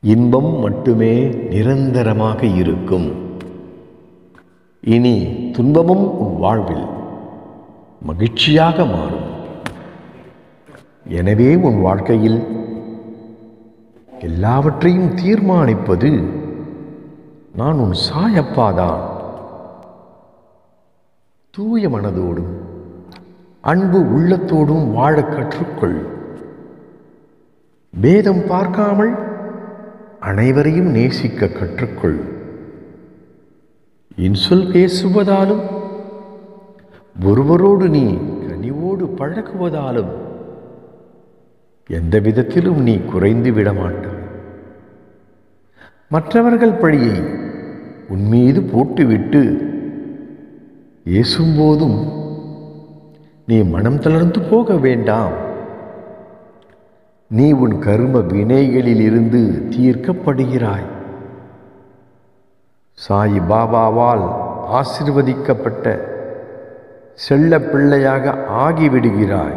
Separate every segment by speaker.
Speaker 1: இன்பம் மட்டுமே நிரந்தரமாக இருக்கும் இனி துன்பமும் உன் வாழ்வில் மகிழ்ச்சியாக மாறும் எனவே உன் வாழ்க்கையில் எல்லாவற்றையும் தீர்மானிப்பது நான் உன் சாயப்பாதான் தூய மனதோடும் அன்பு உள்ளத்தோடும் வாழ கற்றுக்கொள் பேதம் பார்க்காமல் அனைவரையும் நேசிக்க கற்றுக்கொள் இன்சொல் பேசுவதாலும் ஒருவரோடு நீ கனிவோடு பழகுவதாலும் எந்த விதத்திலும் நீ குறைந்து விட மாட்டாய் மற்றவர்கள் பழியை உன் மீது போட்டுவிட்டு ஏசும்போதும் நீ மனம் தளர்ந்து போக வேண்டாம் நீ உன் கர்ம வினைகளில் இருந்து தீர்க்கப்படுகிறாய் சாய் பாபாவால் ஆசிர்வதிக்கப்பட்ட செல்ல பிள்ளையாக ஆகிவிடுகிறாய்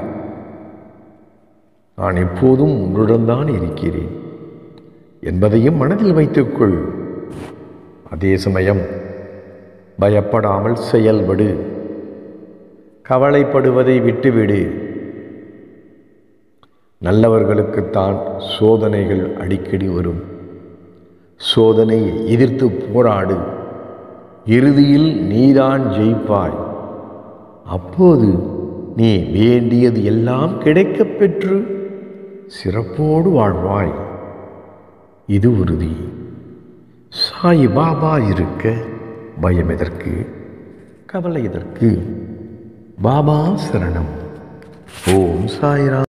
Speaker 1: நான் எப்போதும் உன்னுடன் தான் இருக்கிறேன் என்பதையும் மனதில் வைத்துக்கொள் அதே சமயம் பயப்படாமல் செயல்படு கவலைப்படுவதை விட்டுவிடு நல்லவர்களுக்குத்தான் சோதனைகள் அடிக்கடி வரும் சோதனையை எதிர்த்து போராடு இறுதியில் நீதான் ஜெயிப்பாய் அப்போது நீ வேண்டியது எல்லாம் கிடைக்கப் பெற்று சிறப்போடு வாழ்வாய் இது உறுதி சாய் பாபா இருக்க பயம் எதற்கு கவலை எதற்கு பாபா சரணம் ஓம் சாய்ராம்